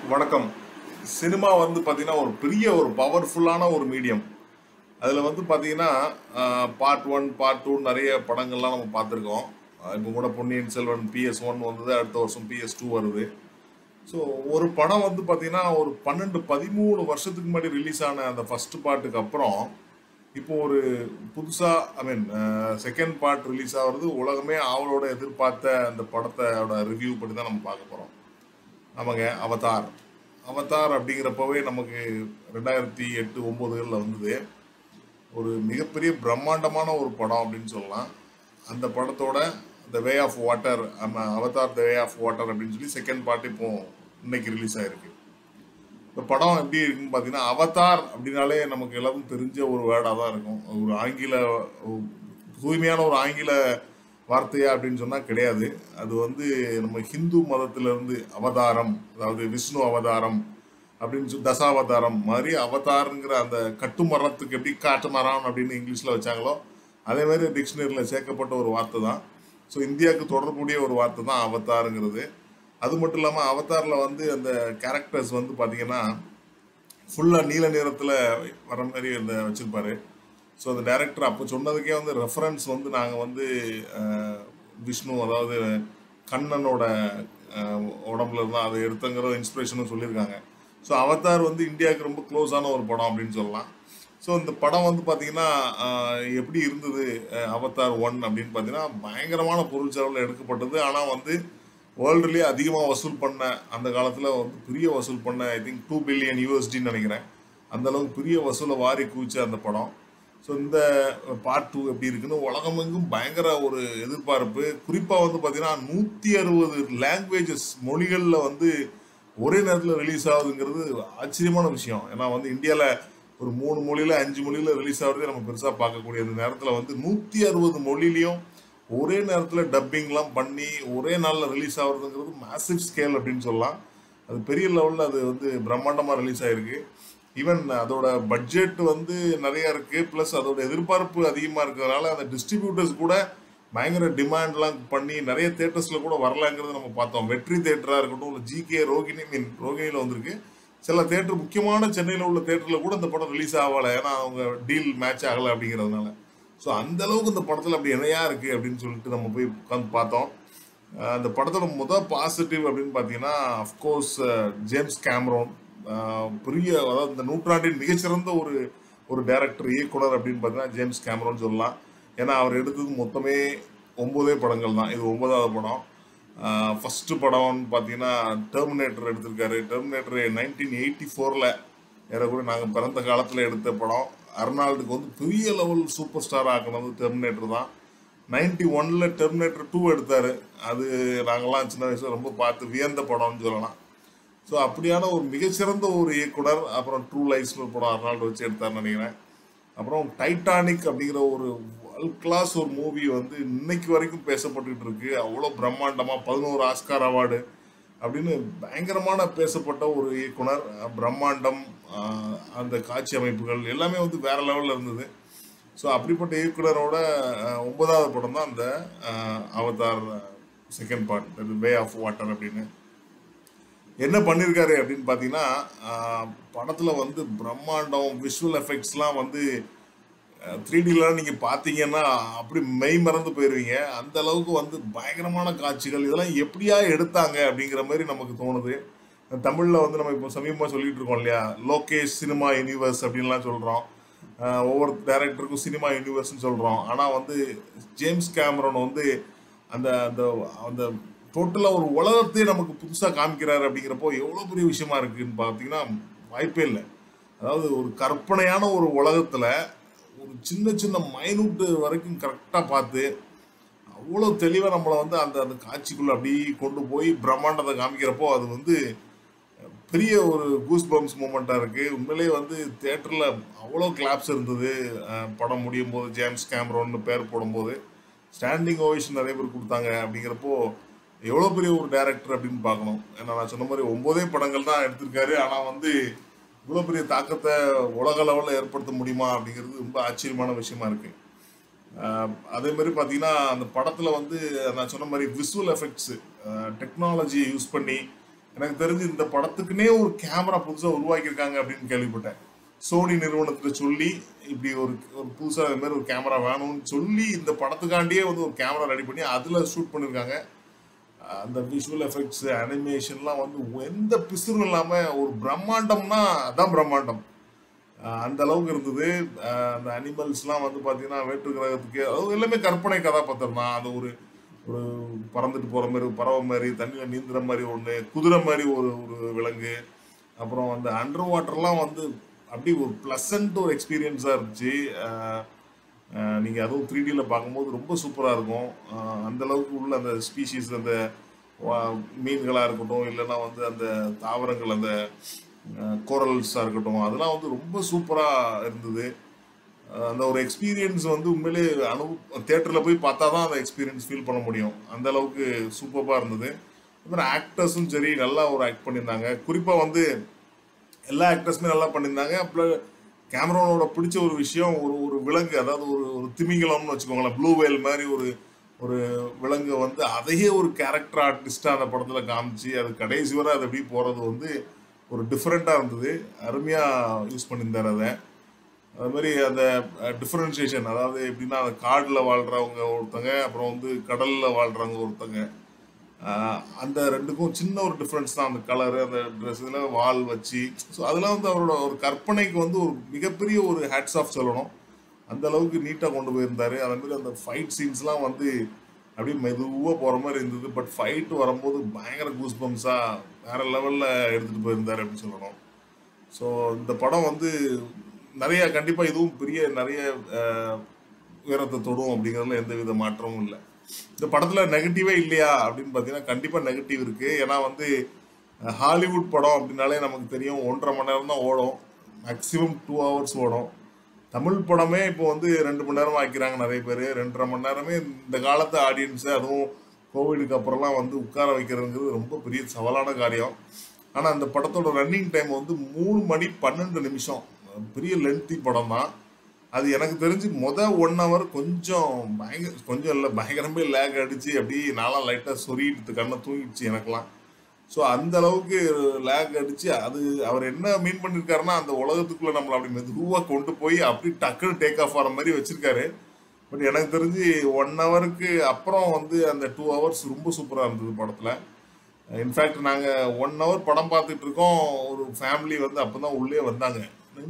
வணக்கம் சினிமா வந்து பார்த்தீங்கன்னா ஒரு பெரிய ஒரு பவர்ஃபுல்லான ஒரு மீடியம் அதில் வந்து பார்த்தீங்கன்னா பார்ட் ஒன் பார்ட் டூ நிறைய படங்கள்லாம் நம்ம பார்த்துருக்கோம் இப்போ கூட பொன்னியின் செல்வன் பிஎஸ் ஒன் வந்தது அடுத்த வருஷம் பிஎஸ் டூ வருது ஸோ ஒரு படம் வந்து பார்த்தீங்கன்னா ஒரு பன்னெண்டு பதிமூணு வருஷத்துக்கு முன்னாடி ரிலீஸ் ஆன அந்த ஃபர்ஸ்ட் பார்ட்டுக்கு அப்புறம் இப்போ ஒரு புதுசாக I mean second part release ஆகிறது உலகமே அவளோட எதிர்பார்த்த அந்த படத்தோட ரிவ்யூ பற்றி தான் நம்ம பார்க்க போகிறோம் ஆமாங்க அவதார் அவதார் அப்படிங்கிறப்பவே நமக்கு ரெண்டாயிரத்தி எட்டு ஒம்போதுகளில் வந்தது ஒரு மிகப்பெரிய பிரம்மாண்டமான ஒரு படம் அப்படின்னு சொல்லலாம் அந்த படத்தோட the way of water Avatar the way of water அப்படின்னு சொல்லி செகண்ட் பார்ட் இப்போ இன்னைக்கு ரிலீஸ் ஆயிருக்கு இந்த படம் எப்படி இருக்குன்னு பார்த்தீங்கன்னா அவதார் அப்படின்னாலே நமக்கு எல்லாருக்கும் தெரிஞ்ச ஒரு வேர்டாக தான் இருக்கும் ஒரு ஆங்கில ஒரு தூய்மையான ஒரு ஆங்கில வார்த்தையா அப்படின்னு சொன்னால் கிடையாது அது வந்து நம்ம ஹிந்து மதத்திலிருந்து அவதாரம் அதாவது விஷ்ணு அவதாரம் அப்படின்னு சொல்லி தசாவதாரம் மாதிரி அவதாருங்கிற அந்த கட்டுமரத்துக்கு எப்படி காட்டுமரம் அப்படின்னு இங்கிலீஷில் வச்சாங்களோ அதே மாதிரி டிக்ஷனரியில் சேர்க்கப்பட்ட ஒரு வார்த்தை தான் ஸோ இந்தியாவுக்கு தொடர்புடைய ஒரு வார்த்தை தான் அவதாருங்கிறது அது மட்டும் இல்லாமல் அவதாரில் வந்து அந்த கேரக்டர்ஸ் வந்து பார்த்தீங்கன்னா ஃபுல்லாக நீல நிறத்தில் வர மாதிரி அந்த வச்சுருப்பாரு ஸோ அந்த டேரக்டர் அப்போ சொன்னதுக்கே வந்து ரெஃபரன்ஸ் வந்து நாங்கள் வந்து அஹ், விஷ்ணு அதாவது கண்ணனோட அஹ், உடம்புல இருந்தால் அதை எடுத்தங்கிற இன்ஸ்பிரேஷனும் சொல்லியிருக்காங்க ஸோ அவதார் வந்து இந்தியாவுக்கு ரொம்ப க்ளோஸான ஒரு படம் அப்படின்னு சொல்லலாம் ஸோ இந்த படம் வந்து பார்த்தீங்கன்னா ஆஹ், எப்படி இருந்தது அஹ், அவதார் ஒன் அப்படின்னு பார்த்தீங்கன்னா பயங்கரமான பொருள் செலவில் எடுக்கப்பட்டது ஆனால் வந்து வேர்ல்டுலேயே அதிகமாக வசூல் பண்ண அந்த காலத்தில் வந்து பெரிய வசூல் பண்ண ஐ திங்க் டூ பில்லியன் யூஎஸ்டின்னு நினைக்கிறேன் அந்த அளவுக்கு பெரிய வசூலை வாரி குவிச்ச அந்த படம் ஸோ இந்த பார்ட் டூ எப்படி இருக்குன்னு உலகமெங்கும் பயங்கர ஒரு எதிர்பார்ப்பு குறிப்பாக வந்து பார்த்தீங்கன்னா நூற்றி அறுபது லாங்குவேஜஸ் மொழிகளில் வந்து ஒரே நேரத்தில் ரிலீஸ் ஆகுதுங்கிறது ஆச்சரியமான விஷயம் ஏன்னா வந்து இந்தியாவில் ஒரு மூணு மொழியில் அஞ்சு மொழியில் ரிலீஸ் ஆகுறதே நம்ம பெருசாக பார்க்கக்கூடிய அந்த நேரத்தில் வந்து நூற்றி அறுபது மொழிலையும் ஒரே நேரத்தில் டப்பிங்லாம் பண்ணி ஒரே நாளில் ரிலீஸ் ஆகுறதுங்கிறது மேசிவ் ஸ்கேல் அப்படின்னு சொல்லலாம் அது பெரிய லெவலில் அது வந்து பிரம்மாண்டமாக ரிலீஸ் ஆயிருக்கு ஈவன் அதோட பட்ஜெட் வந்து நிறைய இருக்கு ப்ளஸ் அதோட எதிர்பார்ப்பு அதிகமாக இருக்கிறதுனால அந்த டிஸ்ட்ரிபியூட்டர்ஸ் கூட பயங்கர டிமாண்ட்லாம் பண்ணி நிறைய தேட்டர்ஸில் கூட வரலாங்கிறது நம்ம பார்த்தோம் வெற்றி தேட்டராக இருக்கட்டும் இல்லை ஜிகே ரோகிணி மீன் ரோகிணியில் வந்திருக்கு சில தேட்டர் முக்கியமான சென்னையில் உள்ள தேட்டரில் கூட இந்த படம் ரிலீஸ் ஆகலை ஏன்னா அவங்க டீல் மேட்ச் ஆகலை அப்படிங்கிறதுனால ஸோ அந்த அளவுக்கு இந்த படத்தில் அப்படி என்னையா இருக்குது அப்படின்னு சொல்லிட்டு நம்ம போய் உட்காந்து பார்த்தோம் அஹ் அந்த படத்தோட முதல் பாசிட்டிவ் அப்படின்னு பார்த்தீங்கன்னா அஃப்கோர்ஸ் ஜேம்ஸ் கேமரோன் அஹ் பெரிய அதாவது இந்த நூற்றாண்டின் மிகச்சிறந்த ஒரு ஒரு டைரக்டர் இயக்குனர் அப்படின்னு பார்த்தீங்கன்னா ஜேம்ஸ் கேமரோன் சொல்லலாம் ஏன்னா அவர் எடுத்தது மொத்தமே ஒன்பதே படங்கள் தான் இது ஒன்பதாவது படம் ஃபஸ்ட்டு படம்னு பார்த்தீங்கன்னா டெர்மினேட்டர் எடுத்திருக்காரு டெர்மினேட்டர் நைன்டீன் எயிட்டி ஃபோரில் ஏறக்குறைய நாங்கள் பிறந்த காலத்தில் எடுத்த படம் அர்னால்டுக்கு வந்து பெரிய லெவல் சூப்பர் ஸ்டார் ஆக்கினது டெர்மினேட்டர் தான் நைன்டி ஒன்ல டெர்மினேட்டர் டூ எடுத்தார் அது நாங்கள்லாம் சின்ன வயசுல ரொம்ப பார்த்து வியந்த படம்னு சொல்லலாம் ஸோ அப்படியான ஒரு மிகச்சிறந்த ஒரு இயக்குனர் அப்புறம் ட்ரூ லைஃப்ஸ்னு ஒரு படம் அர்னால்டு வச்சு எடுத்தார்னு நினைக்கிறேன் அப்புறம் டைட்டானிக் அப்படிங்கிற ஒரு வேர்ல்ட் கிளாஸ் ஒரு மூவி வந்து இன்னைக்கு வரைக்கும் பேசப்பட்டுட்டு இருக்கு அவ்வளோ பிரம்மாண்டமாக பதினோரு ஆஸ்கார் அவார்டு அப்படின்னு பயங்கரமான பேசப்பட்ட ஒரு இயக்குனர் அஹ் பிரம்மாண்டம் அஹ் அந்த காட்சி அமைப்புகள் எல்லாமே வந்து வேற லெவலில் இருந்தது ஸோ அப்படிப்பட்ட இயக்குனரோட அஹ், ஒன்பதாவது படம் தான் அந்த அஹ், Avatar second part way of water அப்படின்னு என்ன பண்ணியிருக்காரு அப்படின்னு பார்த்தீங்கன்னா படத்தில் வந்து பிரம்மாண்டம் விஷுவல் எஃபெக்ட்ஸ்லாம் வந்து த்ரீ டிலாம் நீங்கள் பார்த்தீங்கன்னா அப்படி மெய் மறந்து போயிடுவீங்க அந்த அளவுக்கு வந்து பயங்கரமான காட்சிகள் இதெல்லாம் எப்படியா எடுத்தாங்க அப்படிங்கிற மாதிரி நமக்கு தோணுது தமிழில் வந்து நம்ம இப்போ சமீபமாக சொல்லிட்டு இருக்கோம் இல்லையா லோகேஷ் சினிமா யூனிவர்ஸ் அப்படின்லாம் சொல்கிறோம் ஒவ்வொரு டேரக்டருக்கும் சினிமா யூனிவர்ஸ்னு சொல்கிறோம் ஆனால் வந்து ஜேம்ஸ் கேமரன் வந்து அந்த அந்த அந்த டோட்டலாக ஒரு உலகத்தையே நமக்கு புதுசாக காமிக்கிறாரு அப்படிங்கிறப்போ எவ்வளோ பெரிய விஷயமா இருக்குன்னு பார்த்தீங்கன்னா வாய்ப்பே இல்லை அதாவது ஒரு கற்பனையான ஒரு உலகத்தில் ஒரு சின்ன சின்ன மைனூட் வரைக்கும் கரெக்டாக பார்த்து அவ்வளோ தெளிவாக நம்மளை வந்து அந்த அந்த காட்சிக்குள்ளே அப்படியே கொண்டு போய் பிரம்மாண்டத்தை காமிக்கிறப்போ அது வந்து பெரிய ஒரு கூஸ் பம்ப்ஸ் மூமெண்ட்டாக இருக்குது உண்மையிலேயே வந்து தேட்டரில் அவ்வளோ கிளாப்ஸ் இருந்தது அஹ் படம் முடியும் போது ஜேம்ஸ் கேமரோன்னு பேர் போடும்போது ஸ்டாண்டிங் ஓவேஷன் நிறைய பேர் கொடுத்தாங்க அப்படிங்கிறப்போ எவ்வளோ பெரிய ஒரு டைரக்டர் அப்படின்னு பார்க்கணும் ஏன்னா நான் சொன்ன மாதிரி ஒன்பதே படங்கள் தான் எடுத்திருக்காரு ஆனால் வந்து இவ்வளோ பெரிய தாக்கத்தை உலக லெவலில் ஏற்படுத்த முடியுமா அப்படிங்கிறது ரொம்ப ஆச்சரியமான விஷயமா இருக்குது ஆஹ் அதே மாதிரி பார்த்தீங்கன்னா அந்த படத்தில் வந்து நான் சொன்ன மாதிரி விசுவல் எஃபெக்ட்ஸு டெக்னாலஜியை யூஸ் பண்ணி எனக்கு தெரிஞ்சு இந்த படத்துக்குன்னே ஒரு கேமரா புதுசாக உருவாக்கியிருக்காங்க அப்படின்னு கேள்விப்பட்டேன் சோனி நிறுவனத்துல சொல்லி இப்படி ஒரு ஒரு புதுசாக இது மாதிரி ஒரு கேமரா வேணும்னு சொல்லி இந்த படத்துக்காண்டியே வந்து ஒரு கேமரா ரெடி பண்ணி அதில் ஷூட் பண்ணியிருக்காங்க அந்த விஷுவல் எஃபெக்ட்ஸ் அனிமேஷன்லாம் வந்து எந்த பிசுறும் இல்லாமல் ஒரு பிரம்மாண்டம்னா அதான் பிரம்மாண்டம் அஹ் அந்த அளவுக்கு இருந்தது அஹ் அந்த அனிமல்ஸ்லாம் வந்து பார்த்தீங்கன்னா வேற்று கிரகத்துக்கு அது எல்லாமே கற்பனை கதாபாத்திரம் தான் அது ஒரு ஒரு பறந்துட்டு போகிற மாதிரி ஒரு பறவை மாதிரி தண்ணியில் நீந்துற மாதிரி ஒன்று குதிரை மாதிரி ஒரு ஒரு விலங்கு அப்புறம் அந்த அண்டர் வாட்டர்லாம் வந்து அப்படி ஒரு ப்ளசண்ட் ஒரு எக்ஸ்பீரியன்ஸாக இருந்துச்சு நீங்கள் அதுவும் த்ரீ டியில் பார்க்கும்போது ரொம்ப சூப்பராக இருக்கும் அஹ் அந்த அளவுக்கு உள்ள அந்த ஸ்பீஷீஸ் அந்த வா- மீன்களா இருக்கட்டும் இல்லைன்னா வந்து அந்த தாவரங்கள் அந்த கோரல்ஸாக இருக்கட்டும் அதெல்லாம் வந்து ரொம்ப சூப்பராக இருந்தது அஹ் அந்த ஒரு எக்ஸ்பீரியன்ஸ் வந்து உண்மையிலே அனு தேட்டரில் போய் பார்த்தா தான் அந்த எக்ஸ்பீரியன்ஸ் ஃபீல் பண்ண முடியும் அந்த அளவுக்கு சூப்பராக இருந்தது அப்புறம் ஆக்டர்ஸும் சரி நல்லா ஒரு ஆக்ட் பண்ணியிருந்தாங்க குறிப்பாக வந்து எல்லா ஆக்டர்ஸுமே நல்லா பண்ணியிருந்தாங்க அப்புறம் கேமரோனோட பிடிச்ச ஒரு விஷயம் ஒரு ஒரு விலங்கு அதாவது ஒரு ஒரு திமிங்கலம்னு வச்சுக்கோங்களேன் ப்ளூ வேல் மாதிரி ஒரு ஒரு விலங்கு வந்து அதையே ஒரு கேரக்டர் ஆர்டிஸ்டாக அந்த படத்தில் காமிச்சு அது கடைசி வரை அது எப்படி போகிறது வந்து ஒரு டிஃப்ரெண்ட்டாக இருந்தது அருமையாக யூஸ் பண்ணியிருந்தார் அதை அது மாதிரி அந்த டிஃபரன்சியேஷன் அதாவது எப்படின்னா அந்த காடில் வாழ்கிறவங்க ஒருத்தங்க அப்புறம் வந்து கடலில் வாழ்கிறவங்க ஒருத்தங்க ஆஹ் அந்த ரெண்டுக்கும் சின்ன ஒரு டிஃப்ரென்ஸ் தான் அந்த கலரு அந்த ட்ரெஸ்ஸில் வால் வச்சு ஸோ அதெல்லாம் வந்து அவரோட ஒரு கற்பனைக்கு வந்து ஒரு மிகப்பெரிய ஒரு ஹேட்ஸ் ஆஃப் சொல்லணும் அந்த அளவுக்கு நீட்டாக கொண்டு போயிருந்தாரு அதே மாதிரி அந்த ஃபைட் சீன்ஸ்லாம் வந்து அப்படியே மெதுவாக போகிற மாதிரி இருந்தது பட் ஃபைட் வரும்போது பயங்கர கூஸ் பம்ஸாக வேற லெவலில் எடுத்துகிட்டு போயிருந்தாரு அப்படின்னு சொல்லணும் ஸோ இந்த படம் வந்து நிறைய கண்டிப்பாக இதுவும் பெரிய நிறைய அஹ், உயரத்தை தொடும் அப்படிங்கிறதுல எந்த வித மாற்றமும் இல்லை இந்த படத்தில் நெகட்டிவே இல்லையா அப்படின்னு பார்த்தீங்கன்னா கண்டிப்பாக நெகட்டிவ் இருக்குது ஏன்னா வந்து அஹ், ஹாலிவுட் படம் அப்படின்னாலே நமக்கு தெரியும் ஒன்றரை மணி நேரம் தான் ஓடும் மேக்ஸிமம் டூ ஹவர்ஸ் ஓடும் தமிழ் படமே இப்போ வந்து ரெண்டு மணி நேரம் ஆக்கிறாங்க நிறைய பேர் ரெண்டரை மணி நேரமே இந்த காலத்து ஆடியன்ஸு அதுவும் கோவிடுக்கு அப்புறம்லாம் வந்து உட்கார வைக்கிறதுங்கிறது ரொம்ப பெரிய சவாலான காரியம் ஆனால் அந்த படத்தோட ரன்னிங் டைம் வந்து மூணு மணி பன்னெண்டு நிமிஷம் பெரிய லென்த்தி படம் தான் அது எனக்கு தெரிஞ்சு மொத ஒன் ஹவர் கொஞ்சம் பயங்கர கொஞ்சம் இல்லை பயங்கரமே லேக் அடிச்சு அப்படியே நாளாக லைட்டாக சொறிட்டு கண்ணை தூங்கிடுச்சு எனக்கெல்லாம் ஸோ அந்த அளவுக்கு லேக் அடிச்சு அது அவர் என்ன மீன் பண்ணியிருக்காருன்னா அந்த உலகத்துக்குள்ள நம்மளை அப்படி மெதுவாக கொண்டு போய் அப்படி டக்குன்னு டேக் ஆஃப் ஆகிற மாதிரி வச்சிருக்காரு பட் எனக்கு தெரிஞ்சு ஒன் ஹவருக்கு அப்புறம் வந்து அந்த டூ ஹவர்ஸ் ரொம்ப சூப்பராக இருந்தது படத்தில் இன்ஃபேக்ட் நாங்கள் ஒன் ஹவர் படம் பார்த்துட்டு இருக்கோம் ஒரு ஃபேமிலி வந்து அப்போ தான் உள்ளே வந்தாங்க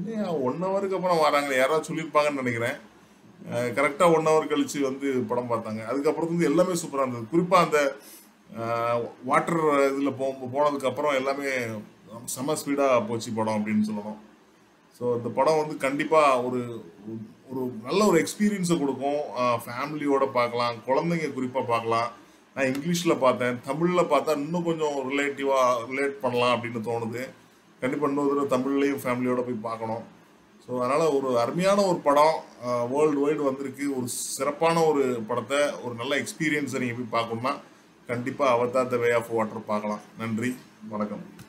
ஒன் ஹவருக்கு அப்புறம் வராங்க யாராவது சொல்லியிருப்பாங்கன்னு நினைக்கிறேன் கரெக்டாக ஒன் ஹவர் கழிச்சு வந்து படம் பார்த்தாங்க அதுக்கப்புறம் வந்து எல்லாமே சூப்பராக இருந்தது குறிப்பாக அந்த வாட்டர் இதில் போ போனதுக்கு அப்புறம் எல்லாமே செம ஸ்பீடாக போச்சு படம் அப்படின்னு சொல்லணும் ஸோ இந்த படம் வந்து கண்டிப்பாக ஒரு ஒரு நல்ல ஒரு எக்ஸ்பீரியன்ஸை கொடுக்கும் ஃபேமிலியோட பார்க்கலாம் குழந்தைங்க குறிப்பாக பார்க்கலாம் நான் இங்கிலீஷில் பார்த்தேன் தமிழில் பார்த்தா இன்னும் கொஞ்சம் ரிலேட்டிவாக ரிலேட் பண்ணலாம் அப்படின்னு தோணுது கண்டிப்பாக இன்னொரு தடவை தமிழ்லேயும் ஃபேமிலியோட போய் பார்க்கணும் ஸோ அதனால் ஒரு அருமையான ஒரு படம் வேர்ல்டு வைடு வந்திருக்கு ஒரு சிறப்பான ஒரு படத்தை ஒரு நல்ல எக்ஸ்பீரியன்ஸை நீங்கள் போய் பார்க்கணும்னா கண்டிப்பாக Avatar the way of water பார்க்கலாம் நன்றி வணக்கம்